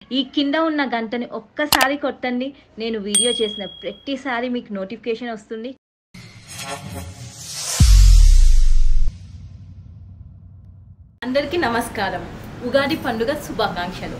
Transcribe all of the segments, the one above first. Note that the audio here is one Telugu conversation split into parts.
ఈ కింద ఉన్న గంటని ఒక్కసారి కొట్టండి నేను వీడియో చేసిన ప్రతిసారి మీకు నోటిఫికేషన్ వస్తుంది అందరికీ నమస్కారం ఉగాది పండుగ శుభాకాంక్షలు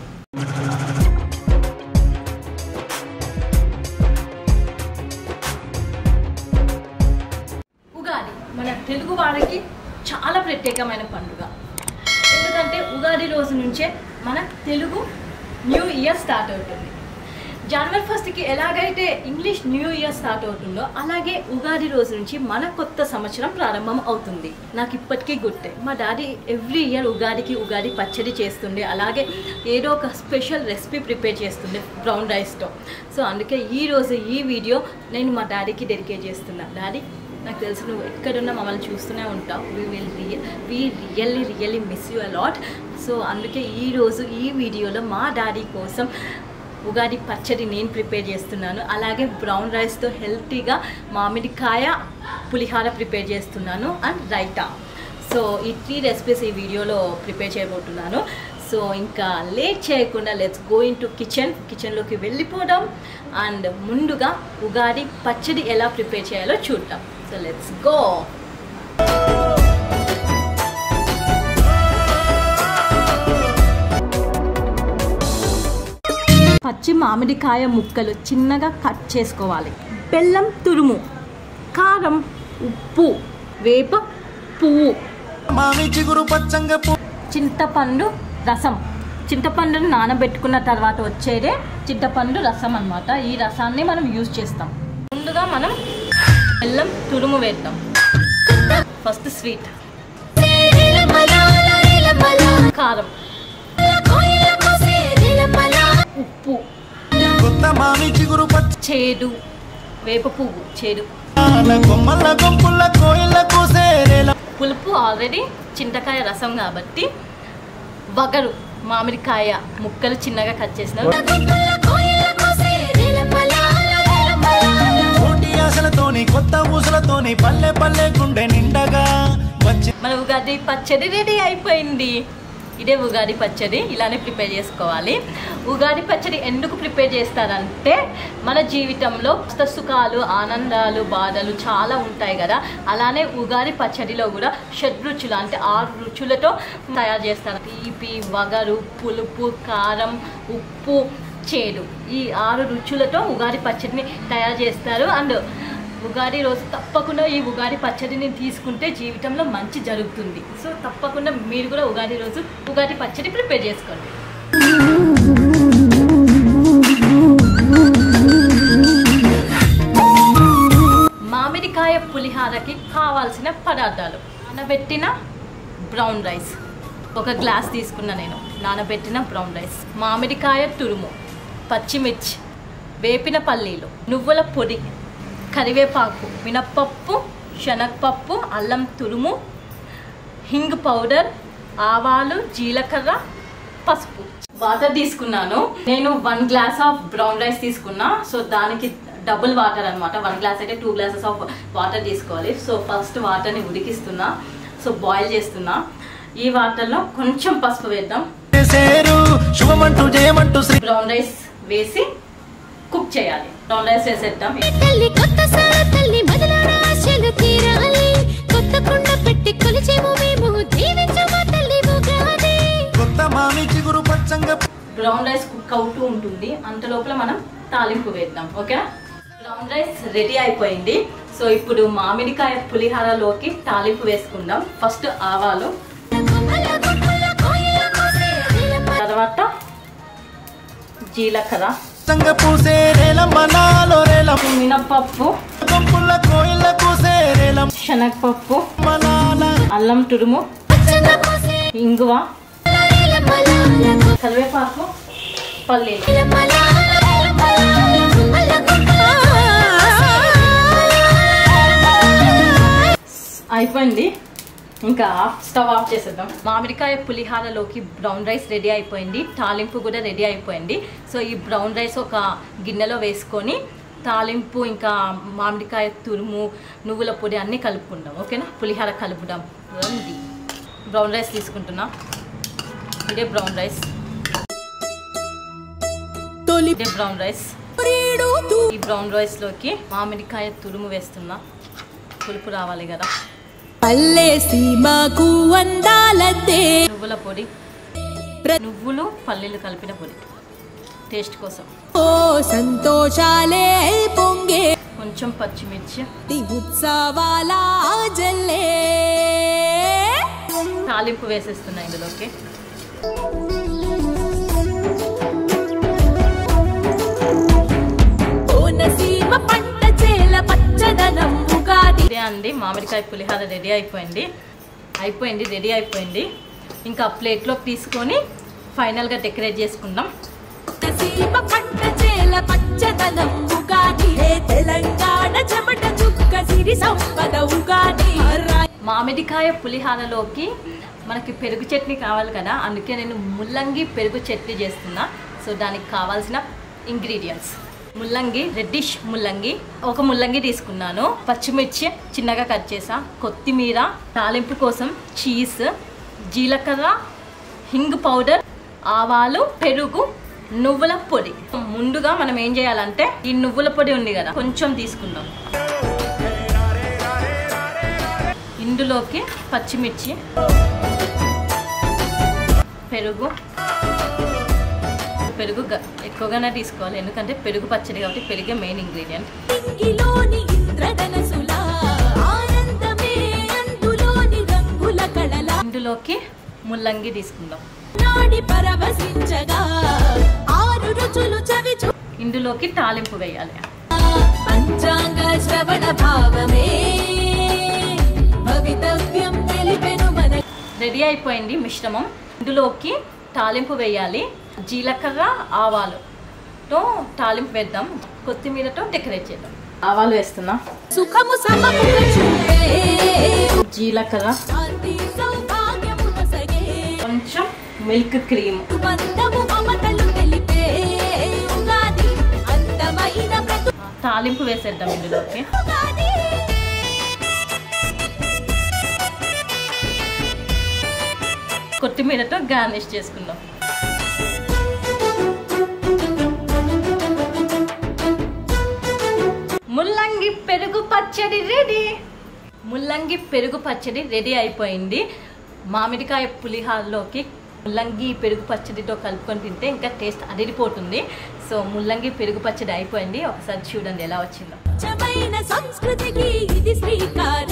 ఉగాది మన తెలుగు వారికి చాలా ప్రత్యేకమైన పండుగ ఎందుకంటే ఉగాది రోజు నుంచే మన తెలుగు న్యూ ఇయర్ స్టార్ట్ అవుతుంది జనవరి ఫస్ట్కి ఎలాగైతే ఇంగ్లీష్ న్యూ ఇయర్ స్టార్ట్ అవుతుందో అలాగే ఉగాది రోజు నుంచి మన కొత్త సంవత్సరం ప్రారంభం అవుతుంది నాకు ఇప్పటికీ గుర్తే మా డాడీ ఎవ్రీ ఇయర్ ఉగాదికి ఉగాది పచ్చడి చేస్తుండే అలాగే ఏదో ఒక స్పెషల్ రెసిపీ ప్రిపేర్ చేస్తుండే బ్రౌన్ రైస్తో సో అందుకే ఈ రోజు ఈ వీడియో నేను మా డాడీకి డెడికేట్ చేస్తున్నా డాడీ నాకు తెలుసు నువ్వు ఎక్కడున్నా మమ్మల్ని చూస్తూనే ఉంటావు we will real we really really miss you a lot so అందుకే ఈరోజు ఈ వీడియోలో మా డాడీ కోసం ఉగాది పచ్చడి నేను ప్రిపేర్ చేస్తున్నాను అలాగే బ్రౌన్ రైస్తో హెల్తీగా మామిడికాయ పులిహార ప్రిపేర్ చేస్తున్నాను అండ్ రైతా సో ఈ త్రీ రెసిపీస్ ఈ వీడియోలో ప్రిపేర్ చేయబోతున్నాను సో ఇంకా లేట్ చేయకుండా let's go into kitchen కిచెన్లోకి వెళ్ళిపోదాం అండ్ ముందుగా ఉగాది పచ్చడి ఎలా ప్రిపేర్ చేయాలో చూద్దాం సో లెట్స్ గో పచ్చి మామిడికాయ ముక్కలు చిన్నగా కట్ చేసుకోవాలి బెల్లం తురుము కారం ఉప్పు వేప పువ్వు మామి చిగురు పచ్చంగ పూ చింతపండు రసం చింతపండుని నానబెట్టుకున్న తర్వాత వచ్చేదే చింతపండు రసం అన్నమాట ఈ రసాన్ని మనం యూజ్ చేస్తాం ముందుగా మనం బెల్లం తురుము వేద్దాం ఫస్ట్ స్వీట్ కారం ఉప్పు కొత్త మామి చిగురు చేదు వేప పువ్వు చేదు పచ్చాల కొమ్మల గుంపుల కోయిల కూసేరేల పులుపు ఆల్రెడీ చింతకాయ రసం కాబట్టి వగరు మామిడికాయ ముక్కలు చిన్నగా కట్ చేసిన కోటి ఆశలతోని కొత్త ఊసలతోని పల్లె పల్లె గుండె నిండగా వచ్చి మన ఉగాది పచ్చడి రెడీ అయిపోయింది ఇదే ఉగాది పచ్చడి ఇలానే ప్రిపేర్ చేసుకోవాలి ఉగాది పచ్చడి ఎందుకు ప్రిపేర్ చేస్తారంటే మన జీవితంలో కష్ట సుఖాలు ఆనందాలు బాధలు చాలా ఉంటాయి కదా అలానే ఉగాది పచ్చడిలో కూడా షడ్రుచులు అంటే ఆరు రుచులతో తయారు చేస్తారు తీపి వగరు పులుపు కారం ఉప్పు చేదు ఈ ఆరు రుచులతో ఉగాది పచ్చడిని తయారు చేస్తారు అండ్ ఉగాది రోజు తప్పకుండా ఈ ఉగాది పచ్చడిని తీసుకుంటే జీవితంలో మంచి జరుగుతుంది సో తప్పకుండా మీరు కూడా ఉగాది రోజు ఉగాది పచ్చడి ప్రిపేర్ చేసుకోండి మామిడికాయ పులిహారకి కావాల్సిన పదార్థాలు నానబెట్టిన బ్రౌన్ రైస్ ఒక గ్లాస్ తీసుకున్నా నేను నానబెట్టిన బ్రౌన్ రైస్ మామిడికాయ తురుము పచ్చిమిర్చి వేపిన పల్లీలు నువ్వుల పొడి కరివేపాకు మినప్పప్పు శనగపప్పు అల్లం తురుము హింగ్ పౌడర్ ఆవాలు జీలకర్ర పసుపు వాటర్ తీసుకున్నాను నేను one glass of brown rice తీసుకున్నా సో దానికి డబుల్ వాటర్ అనమాట వన్ గ్లాస్ అయితే టూ గ్లాసెస్ ఆఫ్ వాటర్ తీసుకోవాలి సో ఫస్ట్ వాటర్ని ఉడికిస్తున్నా సో బాయిల్ చేస్తున్నా ఈ వాటర్లో కొంచెం పసుపు వేద్దాం చేసేరు శుభమంటూ జయమంటూ శ్రీ బ్రౌన్ రైస్ వేసి కుక్ చేయాలి బ్రౌన్ రైస్ వేసేద్దాం తల్లి కొత్త సార తల్లి మొదలాడ ఆశలు తీరాలి కొత్త కుండ పెట్టి కొలిచేము మేము దీవించము తల్లి ఉగాది కొత్త మామి చిగురు పచ్చంగ బ్రౌన్ రైస్ కుక్ అవుతూ ఉంటుంది అంత లోపల మనం తాలింపు వేద్దాం ఓకేనా బ్రౌన్ రైస్ రెడీ అయిపోయింది సో ఇప్పుడు మామిడికాయ పులిహారలోకి తాలింపు వేసుకుందాం ఫస్ట్ ఆవాలు కొమ్మల గుంపుల కోయిల కూసే నీలమ్మ తర్వాత జీలకర్ర పచ్చంగ పూసేరేల మనాలో రేల మినప్పప్పు గుంపుల కోయిల కూసేరేల శనగపప్పు మనాల అల్లం తురుము పచ్చన పూసే ఇంగువ నీలమ్మలాలకు కరివేపాకు పల్లీలు అయిపోయింది ఇంకా ఆఫ్ స్టవ్ ఆఫ్ చేసేద్దాం మామిడికాయ పులిహారలోకి బ్రౌన్ రైస్ రెడీ అయిపోయింది తాలింపు కూడా రెడీ అయిపోయింది సో ఈ బ్రౌన్ రైస్ ఒక గిన్నెలో వేసుకొని తాలింపు ఇంకా మామిడికాయ తురుము నువ్వుల పొడి అన్నీ కలుపుకుందాం ఓకేనా పులిహార కలుపుదాం రండి బ్రౌన్ రైస్ తీసుకుంటున్నా ఇదే బ్రౌన్ రైస్ తొలి ఇదే బ్రౌన్ రైస్ ప్రియుడు తూ ఈ బ్రౌన్ రైస్లోకి మామిడికాయ తురుము వేస్తున్నా పులుపు రావాలి కదా పల్లె సీమకు అందాలద్దే నువ్వుల పొడి ప్ర- నువ్వులు పల్లీలు కలిపిన పొడి టేస్ట్ కోసం ఓ సంతోషాలే పొంగే కొంచెం పచ్చిమిర్చి తి ఉత్సవాల జల్లే తాలింపు వేసేస్తున్నా ఇందులోకి కోనసీమ పంట చేల పచ్చదనం ఉగాది ఇదే అండి మామిడికాయ పులిహార రెడీ అయిపోయింది అయిపోయింది రెడీ అయిపోయింది ఇంకా ప్లేట్లోకి తీసుకొని ఫైనల్గా డెకరేట్ చేసుకుందాం కోనసీమ పంట చేల పచ్చదనం ఉగాది ఏ తెలంగాణ చెమట చుక్క సిరి సంపద ఉగాది రా- మామిడికాయ పులిహారలోకి మనకి పెరుగు చట్నీ కావాలి కదా అందుకే నేను ముల్లంగి పెరుగు చట్నీ చేస్తున్నా సో దానికి కావాల్సిన ఇంగ్రీడియంట్స్ ముల్లంగి రెడ్డిష్ ముల్లంగి ఒక ముల్లంగి తీసుకున్నాను పచ్చిమిర్చి చిన్నగా కట్ చేసా కొత్తిమీర తాలింపు కోసం చీజ్ జీలకర్ర హింగ్ పౌడర్ ఆవాలు పెరుగు నువ్వుల పొడి ముందుగా మనం ఏం చేయాలంటే ఈ నువ్వుల పొడి ఉంది కదా కొంచెం తీసుకుందాం ఇందులోకి పచ్చిమిర్చి పెరుగు పెరుగు గ- ఎక్కువగానే తీసుకోవాలి ఎందుకంటే పెరుగు పచ్చడి కాబట్టి పెరుగే మెయిన్ ఇంగ్రీడియంట్ ఇంగిలోని ఇంద్రధనసుల ఆనందమే అందులోని రంగుల కళల ఇందులోకి ముల్లంగి తీసుకుందాం నాడి పరవశించగా ఆరు రుచులు చవి చూ- ఇందులోకి తాలింపు వేయాలి పంచాంగ శ్రవణ భావమే భవితవ్యం తెలిపెను మన రెడీ అయిపోయింది మిశ్రమం ఇందులోకి తాలింపు వేయాలి జీలకర్ర ఆవాలుతో తాలింపు వేద్దాం కొత్తిమీరతో డెకరేట్ చేద్దాం ఆవాలు వేస్తున్నా సుఖము సమముగ చూపే జీలకర్ర శాంతి సౌభాగ్యము నొసగే కొంచెం మిల్క్ క్రీమ్ బంధము మమతలు తెలిపే ఉగాది అందమైన బ్రతు తాలింపు వేసేద్దాం ఇందులోకి ఉగాది కొత్తిమీరతో గార్నిష్ చేసుకుందాం ముల్లంగి పెరుగు పచ్చడి రెడీ ముల్లంగి పెరుగు పచ్చడి రెడీ అయిపోయింది మామిడికాయ పులిహారలోకి ముల్లంగి పెరుగు పచ్చడితో కలుపుకొని తింటే ఇంకా టేస్ట్ అదిరిపోతుంది సో ముల్లంగి పెరుగు పచ్చడి అయిపోయింది ఒకసారి చూడండి ఎలా వచ్చిందో స్వచ్ఛమైన సంస్కృతికి ఇది శ్రీకారం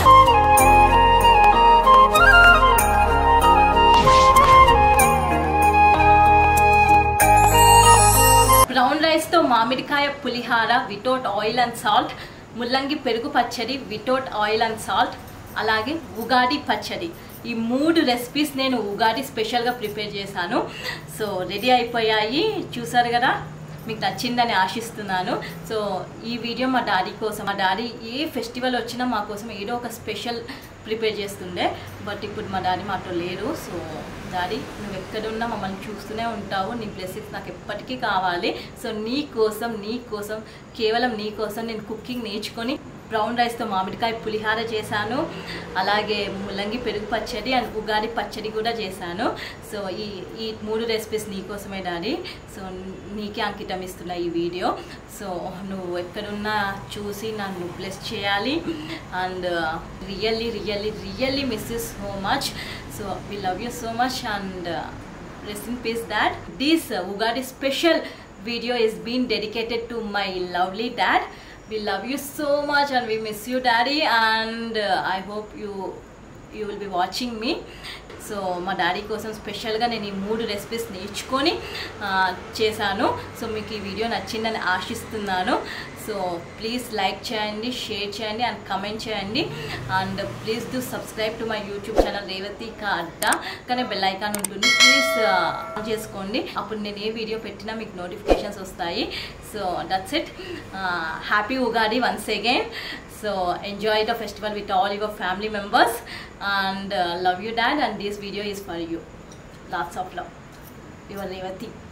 బ్రౌన్ రైస్తో మామిడికాయ పులిహార వితౌట్ ఆయిల్ అండ్ సాల్ట్ ముల్లంగి పెరుగు పచ్చడి వితౌట్ ఆయిల్ అండ్ సాల్ట్ అలాగే ఉగాది పచ్చడి ఈ మూడు రెసిపీస్ నేను ఉగాది స్పెషల్గా ప్రిపేర్ చేశాను సో రెడీ అయిపోయాయి చూసారు కదా మీకు నచ్చిందని ఆశిస్తున్నాను సో ఈ వీడియో మా డాడీ కోసం మా డాడీ ఏ ఫెస్టివల్ వచ్చినా మా కోసం ఏదో ఒక స్పెషల్ ప్రిపేర్ చేస్తుండే బట్ ఇప్పుడు మా డాడీ మాతో లేరు సో డాడీ నువ్వు ఎక్కడున్నా మమ్మల్ని చూస్తూనే ఉంటావు నీ బ్లెస్సింగ్స్ నాకు ఎప్పటికీ కావాలి సో నీ కోసం నీ కోసం కేవలం నీ కోసం నేను కుకింగ్ నేర్చుకొని బ్రౌన్ రైస్తో మామిడికాయ పులిహార చేశాను అలాగే ముల్లంగి పెరుగు పచ్చడి అండ్ ఉగాది పచ్చడి కూడా చేశాను సో ఈ ఈ మూడు రెసిపీస్ నీకోసమే డాడీ సో నీకే అంకితం ఇస్తున్నా ఈ వీడియో సో నువ్వు ఎక్కడున్నా చూసి నన్ను బ్లెస్ చేయాలి and really really really miss you so much so we love you so much and rest in peace dad this uh, ugadi special video is being dedicated to my lovely dad we love you so much and we miss you daddy and uh, i hope you you will be watching మీ సో మా డాడీ కోసం స్పెషల్గా నేను ఈ మూడు రెసిపీస్ నేర్చుకొని ఆ, చేశాను సో మీకు ఈ వీడియో నచ్చిందని ఆశిస్తున్నాను సో ప్లీజ్ లైక్ చేయండి షేర్ చేయండి అండ్ కమెంట్ చేయండి and please do subscribe to my YouTube channel Revathi కా అడ్డా కానీ బెల్ ఐకాన్ ఉంటుంది ప్లీజ్ ఆన్ చేసుకోండి అప్పుడు నేను ఏ వీడియో పెట్టినా మీకు నోటిఫికేషన్స్ వస్తాయి so that's it happy Ugadi once again so enjoy the festival with all your family members and uh, love you dad and this video is for you lots of love your revati